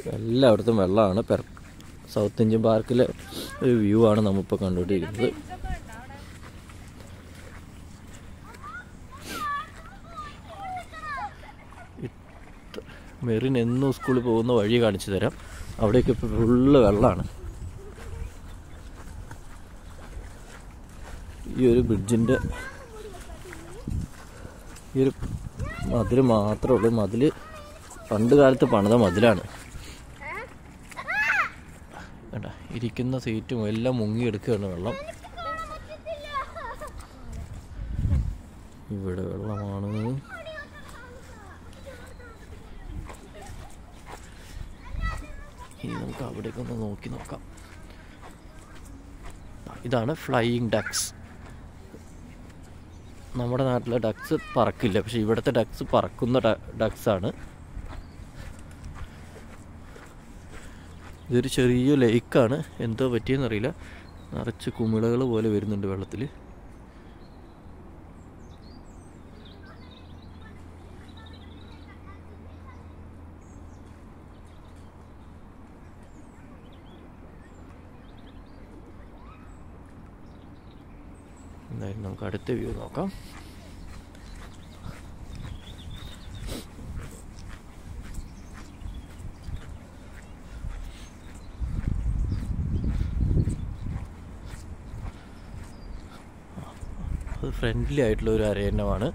എല്ലായിടത്തും വെള്ളമാണ് per south Indian പാർക്കിലെ ഒരു വ്യൂ ആണ് നമ്മളിപ്പോൾ കണ്ടുകൊണ്ടിരിക്കുന്നത് ഇത്ര- മെറിൻ എന്നും സ്കൂളിൽ പോകുന്ന വഴി കാണിച്ചു തരാം അവിടേക്ക് ഇപ്പോൾ ഫുള്ള് വെള്ളമാണ് ഈ ഒരു ബ്രിഡ്ജിൻ്റെ ഈ ഒരു മതിൽ മാത്രമേ ഉള്ളൂ മതിൽ പണ്ട് കാലത്ത് പണിത മതിലാണ് കണ്ട ഇരിക്കുന്ന സീറ്റും എല്ലാം മുങ്ങിയെടുക്കുകയാണ് വെള്ളം ഇവിടെ വെള്ളമാണ് ഇനി നമുക്ക് അവിടേക്കൊന്ന് നോക്കി നോക്കാം ഇതാണ് ഫ്ലൈയിങ് ഡക്സ് നമ്മുടെ നാട്ടിലെ ഡക്സ് പറക്കില്ല പക്ഷെ ഇവിടുത്തെ ഡക്സ് പറക്കുന്ന ഡക്സ് ആണ് ഇതൊരു ചെറിയ ലേക്കാണ് എന്തോ പറ്റിയെന്നറിയില്ല നിറച്ച് കുമിളകൾ പോലെ വരുന്നുണ്ട് വെള്ളത്തിൽ എന്തായാലും നമുക്ക് അടുത്ത വ്യൂ നോക്കാം അത് ഫ്രണ്ട്ലി ആയിട്ടുള്ള ഒരു അരയന്നമാണ്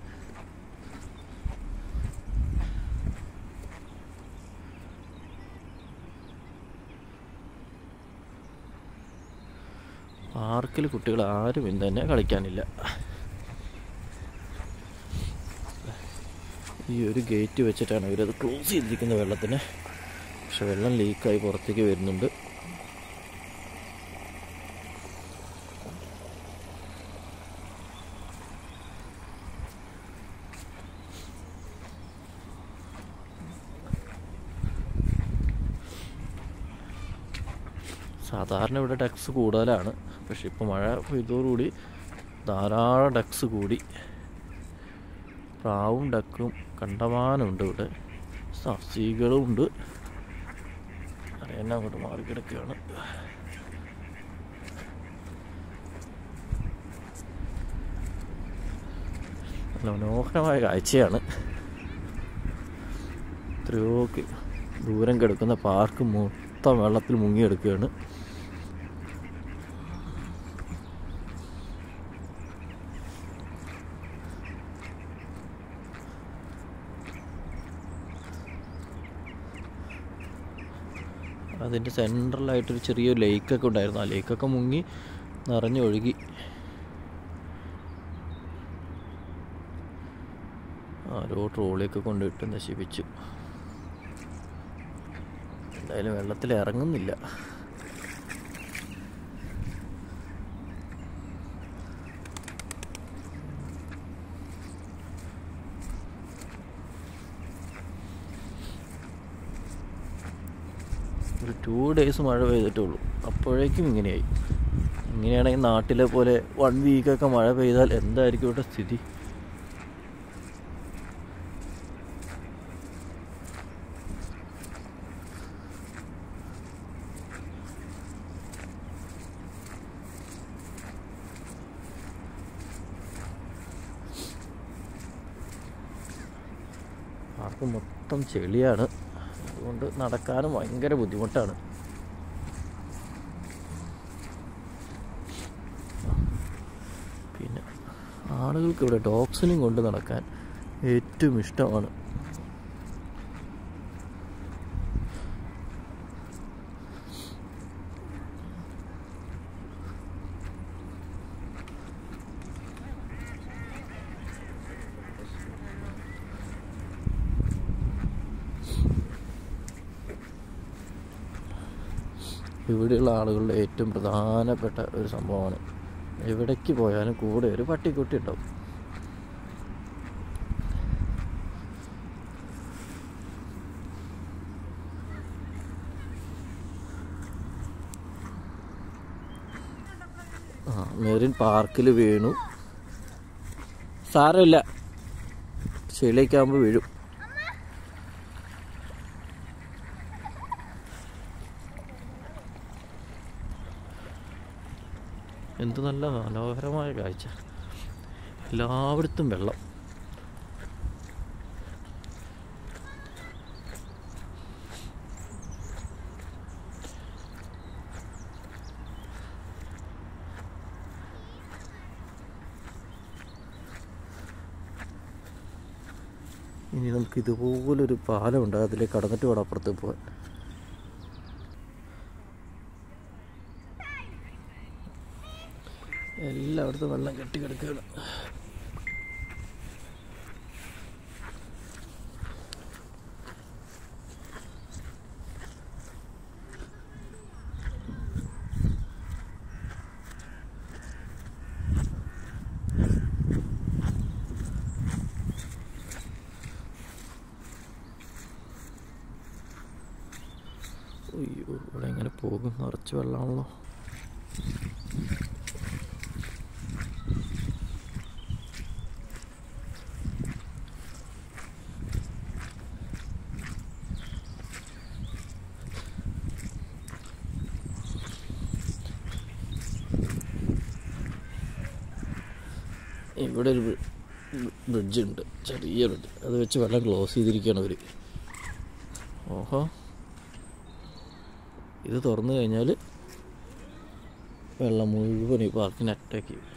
പാർക്കിൽ കുട്ടികൾ ആരും ഇന്ന് തന്നെ കളിക്കാനില്ല ഈ ഒരു ഗേറ്റ് വെച്ചിട്ടാണ് ഇവരത് ക്ലോസ് ചെയ്തിരിക്കുന്നത് വെള്ളത്തിന് പക്ഷെ വെള്ളം ലീക്കായി പുറത്തേക്ക് വരുന്നുണ്ട് സാധാരണ ഇവിടെ ഡക്സ് കൂടുതലാണ് പക്ഷെ ഇപ്പോൾ മഴ പെയ്തോടുകൂടി ധാരാളം ഡക്സ് കൂടി പ്രാവും ഡക്കും കണ്ടമാനമുണ്ട് ഇവിടെ സസ്യകളും ഉണ്ട് അറിയാൻ അങ്ങോട്ട് മാറിക്കിടക്കുകയാണ് നല്ല മനോഹരമായ കാഴ്ചയാണ് എത്രയോ കി- ദൂരം കിടക്കുന്ന പാർക്ക് മൊത്തം വെള്ളത്തിൽ മുങ്ങിയെടുക്കുകയാണ് അതിൻ്റെ സെൻട്രലായിട്ടൊരു ചെറിയൊരു ലേക്കൊക്കെ ഉണ്ടായിരുന്നു ആ ലേക്കൊക്കെ മുങ്ങി നിറഞ്ഞൊഴുകി ആരോ ട്രോളിയൊക്കെ കൊണ്ടിട്ട് നശിപ്പിച്ചു എന്തായാലും വെള്ളത്തിൽ ഇറങ്ങുന്നില്ല ഒരു ടു ഡേയ്സ് മഴ പെയ്തിട്ടുള്ളൂ അപ്പോഴേക്കും ഇങ്ങനെയായി ഇങ്ങനെയാണെങ്കിൽ നാട്ടിലെ പോലെ വൺ വീക്കൊക്കെ മഴ പെയ്താൽ എന്തായിരിക്കും ഇവിടെ സ്ഥിതി പാർക്ക് മൊത്തം ചെളിയാണ് അതുകൊണ്ട് നടക്കാനും ഭയങ്കര ബുദ്ധിമുട്ടാണ് പിന്നെ ആളുകൾക്ക് ഇവിടെ ഡോഗ്സിനെയും കൊണ്ട് നടക്കാൻ ഏറ്റവും ഇഷ്ടമാണ് ഇവിടെയുള്ള ആളുകളുടെ ഏറ്റവും പ്രധാനപ്പെട്ട ഒരു സംഭവമാണ് എവിടേക്ക് പോയാലും കൂടെ ഒരു പട്ടിക്കുട്ടി ഉണ്ടാവും ആ മെറിൻ പാർക്കിൽ വീണു സാരമില്ല ചെളിയൊക്കെ ആകുമ്പോൾ വീഴും എന്ത് നല്ല മനോഹരമായ കാഴ്ച എല്ലായിടത്തും വെള്ളം ഇനി നമുക്ക് ഇതുപോലൊരു പാലമുണ്ട് അതിലേക്ക് കടന്നിട്ട് വേണം അപ്പുറത്ത് പോകാൻ എല്ലായിടത്തും വെള്ളം കെട്ടി കിടക്കുകയാണ് അയ്യോ ഇവിടെ എങ്ങനെ പോകും നിറച്ച് വെള്ളമാണല്ലോ ഇവിടെ ഒരു ബ്രിഡ്ജ് ഉണ്ട് ചെറിയ ബ്രിഡ്ജ് അത് വെച്ച് വെള്ളം ക്ലോസ് ചെയ്തിരിക്കുകയാണ് അവർ ഓഹോ ഇത് തുറന്നു കഴിഞ്ഞാൽ വെള്ളം മുഴുവൻ ഈ പാർക്കിനെ അറ്റാക്ക് ചെയ്യും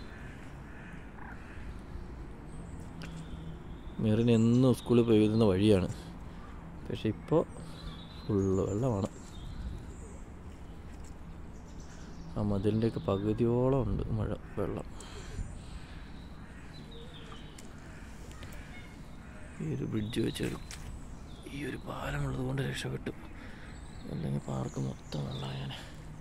മെറിന് എന്നും സ്കൂളിൽ പോയി വരുന്ന വഴിയാണ് പക്ഷെ ഇപ്പോൾ ഫുള്ള് വെള്ളമാണ് ആ മതിലിൻ്റെയൊക്കെ പകുതിയോളം ഉണ്ട് മഴ വെള്ളം ഈ ഒരു ബ്രിഡ്ജ് വെച്ചൊരു ഈ ഒരു പാലമുള്ളത് കൊണ്ട് രക്ഷപ്പെട്ടു അല്ലെങ്കിൽ പാർക്ക് മൊത്തം വെള്ളമായാനെ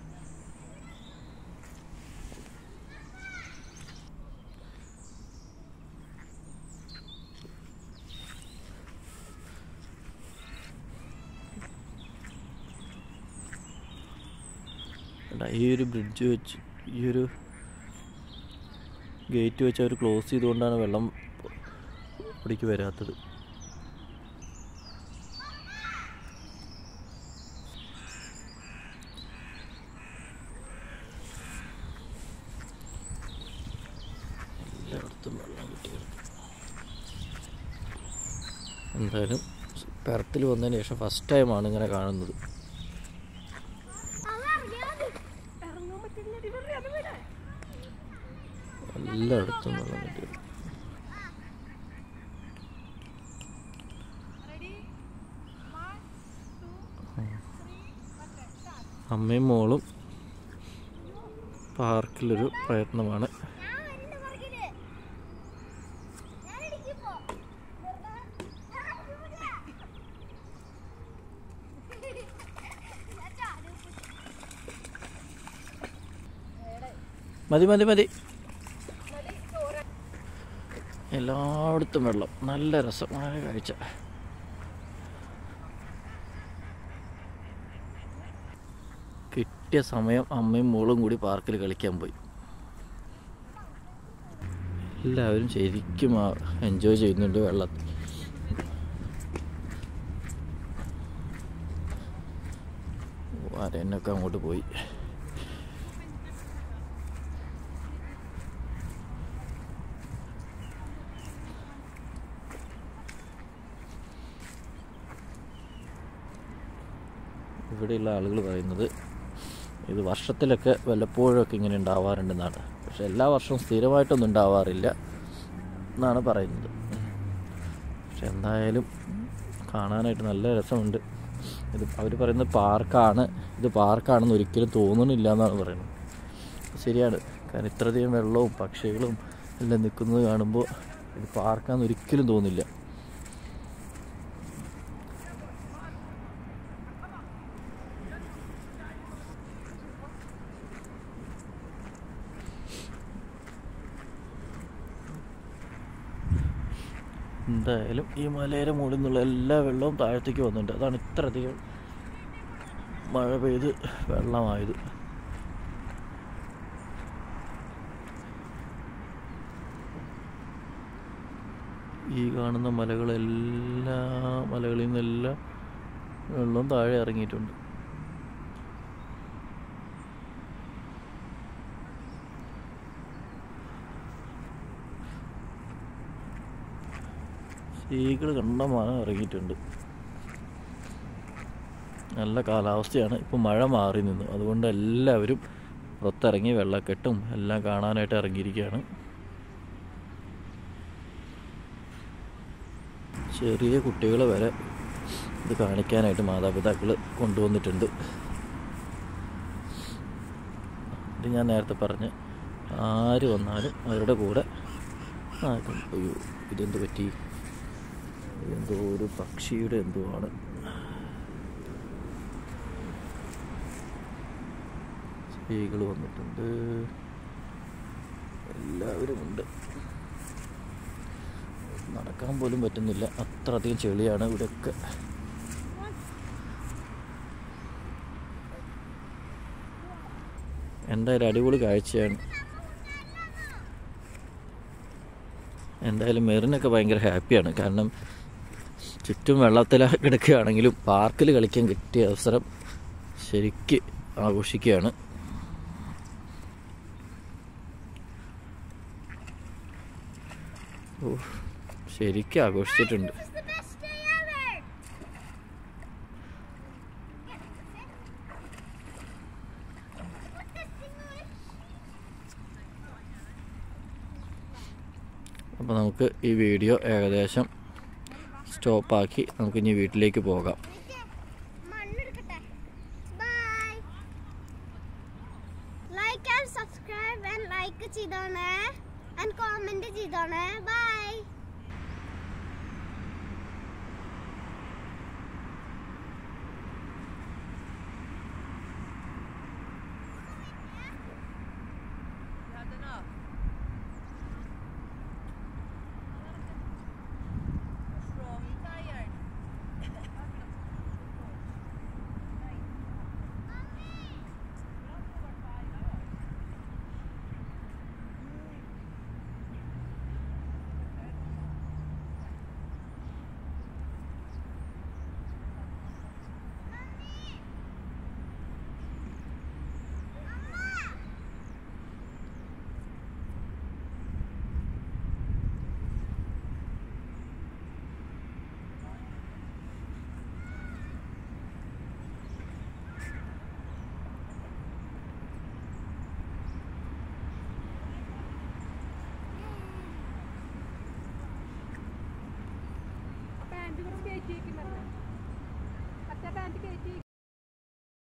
എടാ ഈ ഒരു ബ്രിഡ്ജ് വെച്ച് ഈ ഒരു ഗേറ്റ് വെച്ച് അവർ ക്ലോസ് ചെയ്തുകൊണ്ടാണ് വെള്ളം ഇവിടേക്ക് വരാത്തത് എല്ലായിടത്തും വെള്ളം കിട്ടി കിടക്കും എന്തായാലും പെരത്തിൽ വന്നതിന് ശേഷം ഫസ്റ്റ് ടൈമാണ് ഇങ്ങനെ കാണുന്നത് ഇറങ്ങാൻ പറ്റില്ല റിവർ അത് വിടെ എല്ലായിടത്തും വെള്ളം കിട്ടി കിടക്കും അമ്മയും മോളും പാർക്കിലൊരു പ്രയത്നമാണ് ഞാൻ വരുന്ന പുറകില് ഞാൻ ഇടിക്കുമ്പോ മതി മതി മതി എല്ലായിടത്തും വെള്ളം നല്ല രസമായ കാഴ്ച കിട്ടിയ സമയം അമ്മയും മോളും കൂടി പാർക്കിൽ കളിക്കാൻ പോയി എല്ലാവരും ശരിക്കും എൻജോയ് ചെയ്യുന്നുണ്ട് വെള്ളത്തിൽ വരനൊക്കെ അങ്ങോട്ട് പോയി ഇവിടെയുള്ള ആളുകൾ പറയുന്നത് ഇത് വർഷത്തിലൊക്കെ വല്ലപ്പോഴൊക്കെ ഇങ്ങനെ ഉണ്ടാവാറുണ്ടെന്നാണ് പക്ഷെ എല്ലാ വർഷവും സ്ഥിരമായിട്ടൊന്നും ഉണ്ടാവാറില്ല എന്നാണ് പറയുന്നത് പക്ഷെ എന്തായാലും കാണാനായിട്ട് നല്ല രസമുണ്ട് ഇത് അവർ പറയുന്നത് പാർക്കാണ് ഇത് പാർക്കാണെന്ന് ഒരിക്കലും തോന്നുന്നില്ല എന്നാണ് പറയുന്നത് ശരിയാണ് കാരണം ഇത്രയധികം വെള്ളവും പക്ഷികളും എല്ലാം നിൽക്കുന്നത് കാണുമ്പോൾ ഇത് പാർക്കാന്ന് ഒരിക്കലും തോന്നില്ല എന്തായാലും ഈ മലയുടെ മുകളിൽ നിന്നുള്ള എല്ലാ വെള്ളവും താഴത്തേക്ക് വന്നിട്ടുണ്ട് അതാണ് ഇത്രയധികം മഴ പെയ്ത് വെള്ളമായത് ഈ കാണുന്ന മലകളെല്ലാ മലകളിൽ നിന്നെല്ലാം വെള്ളം താഴെ ഇറങ്ങിയിട്ടുണ്ട് സ്ത്രീകൾ കണ്ടമാനം ഇറങ്ങിയിട്ടുണ്ട് നല്ല കാലാവസ്ഥയാണ് ഇപ്പം മഴ മാറി നിന്നു അതുകൊണ്ട് എല്ലാവരും പുറത്തിറങ്ങി വെള്ളക്കെട്ടും എല്ലാം കാണാനായിട്ട് ഇറങ്ങിയിരിക്കുകയാണ് ചെറിയ കുട്ടികളെ വരെ ഇത് കാണിക്കാനായിട്ട് മാതാപിതാക്കൾ കൊണ്ടുവന്നിട്ടുണ്ട് ഇത് ഞാൻ നേരത്തെ പറഞ്ഞ് ആര് വന്നാലും അവരുടെ കൂടെ ആക്കും അയ്യോ ഇതെന്ത് പറ്റി ഇതെന്തോ ഒരു പക്ഷിയുടെ എന്തോ ആണ് സ്ത്രീകൾ വന്നിട്ടുണ്ട് എല്ലാവരും ഉണ്ട് നടക്കാൻ പോലും പറ്റുന്നില്ല അത്രയധികം ചെളിയാണ് ഇവിടെയൊക്കെ എന്തായാലും അടിപൊളി കാഴ്ചയാണ് എന്തായാലും മെറിനൊക്കെ ഭയങ്കര ഹാപ്പിയാണ് കാരണം ചുറ്റും വെള്ളത്തിൽ കിടക്കുകയാണെങ്കിലും പാർക്കിൽ കളിക്കാൻ കിട്ടിയ അവസരം ശരിക്ക് ആഘോഷിക്കുകയാണ് ഓ ശരിക്കും ആഘോഷിച്ചിട്ടുണ്ട് This is the best day ever. Put this thing on it. അപ്പോൾ നമുക്ക് ഈ വീഡിയോ ഏകദേശം സ്റ്റോപ്പാക്കി നമുക്ക് ഇനി വീട്ടിലേക്ക് പോകാം എനിക്ക് മണ്ണെടുക്കട്ടെ bye like and subscribe and like ചെയ്തോണേ ആൻഡ് കോമെന്റ് ചെയ്തോണേ ബൈ പാൻറ് കൂടെ കയറ്റി വെക്കുന്നല്ലോ മറ്റേ പാൻറ് കയറ്റി